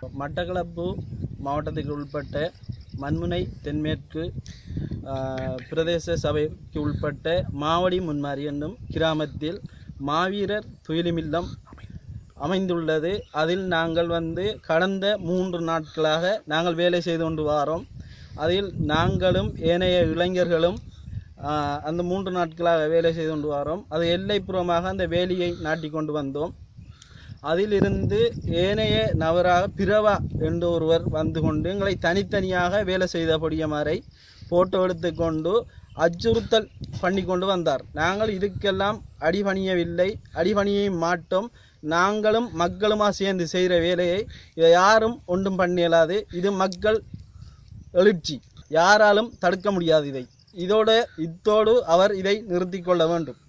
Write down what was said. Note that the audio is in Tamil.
மட்டக்களப்பு மாவட்டத்துக்கு உட்பட்ட மண்முனை தென்மேற்கு ஆஹ், பிரதேச சபைக்கு உட்பட்ட மாவடி முன்மாரி என்னும் கிராமத்தில் மாவீரர் துயிலுமில்லம் அமைந்துள்ளது அதில் நாங்கள் வந்து கடந்த மூன்று நாட்களாக நாங்கள் வேலை செய்து கொண்டு வாரோம் அதில் நாங்களும் ஏனைய இளைஞர்களும் ஆஹ், அந்த மூன்று நாட்களாக வேலை செய்து கொண்டு வாரோம் அது எல்லைப்புறமாக அந்த வேலியை நாட்டி கொண்டு வந்தோம் அதிலிருந்து ஏனைய நபராக பிரவா என்று ஒருவர் வந்து கொண்டு எங்களை தனித்தனியாக வேலை செய்தபடியமாறை போட்டோ எடுத்துக்கொண்டு அச்சுறுத்தல் பண்ணி கொண்டு வந்தார் நாங்கள் இதுக்கெல்லாம் அடிபணியவில்லை அடிபணியை மாட்டோம் நாங்களும் மக்களுமா சேர்ந்து செய்கிற வேலையை இதை யாரும் ஒன்றும் பண்ணியலாது இது மக்கள் எழுச்சி யாராலும் தடுக்க முடியாது இதை இதோடு இத்தோடு அவர் இதை நிறுத்திக் கொள்ள வேண்டும்